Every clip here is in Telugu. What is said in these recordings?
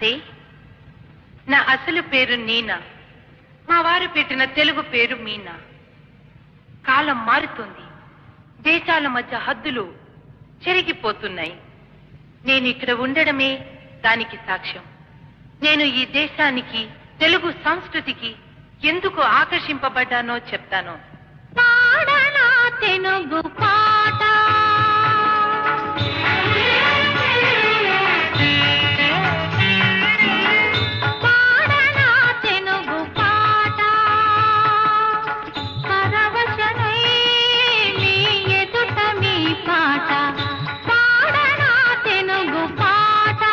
నమస్తే నా అసలు పేరు నీనా మా వారు పెట్టిన తెలుగు పేరు మీనా కాలం మారుతుంది దేశాల మధ్య హద్దులు చెరిగిపోతున్నాయి నేను ఇక్కడ ఉండడమే దానికి సాక్ష్యం నేను ఈ దేశానికి తెలుగు సంస్కృతికి ఎందుకు ఆకర్షింపబడ్డానో చెప్తాను పాడనా తెనుగు పాట పాడనా తెనుగు పాట పరవశనై మీ ఎదుట మీ పాట పాడనా తెనుగు పాట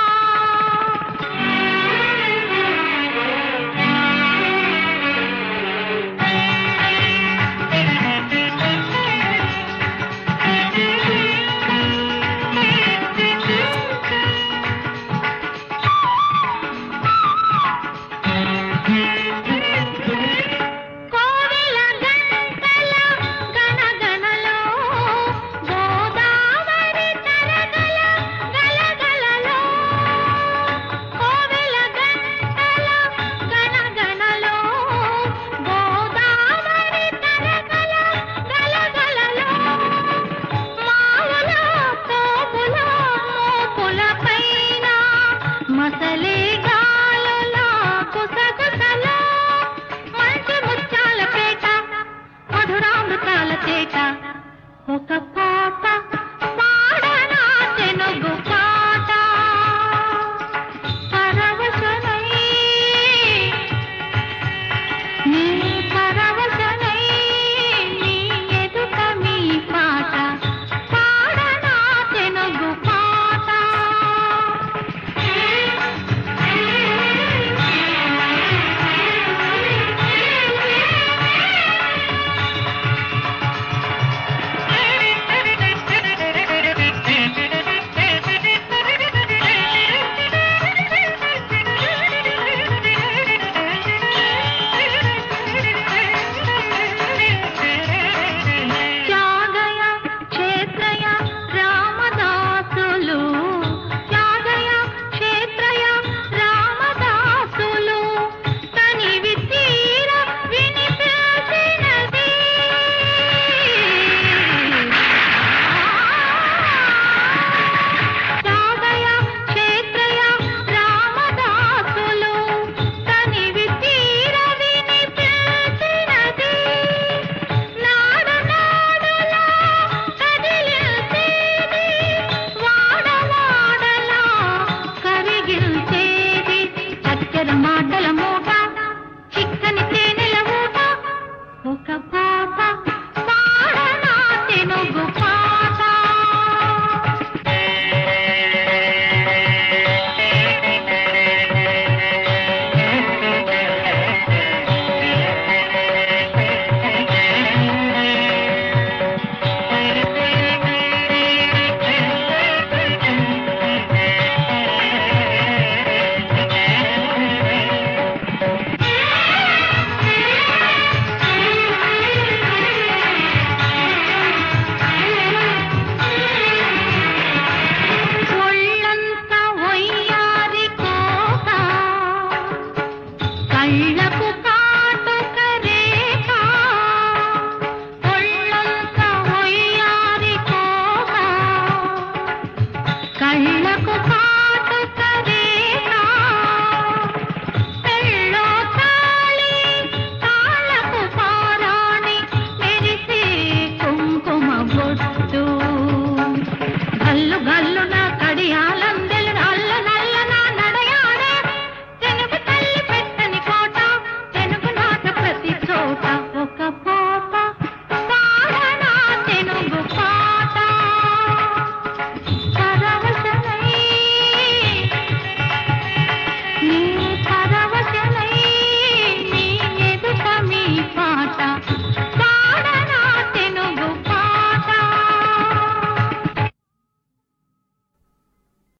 కోవెల గంటల గణగణలో గోదావరి తరగల గలగలలో కోవెల గంటల గణగణలో గోదావరి తరగల గలగలలో మావుల తోపుల మోపుల పైన మసలే గాలుల కుసగుసలో మంచి ముత్యాల పేట మధురామృతాల చేట ఒక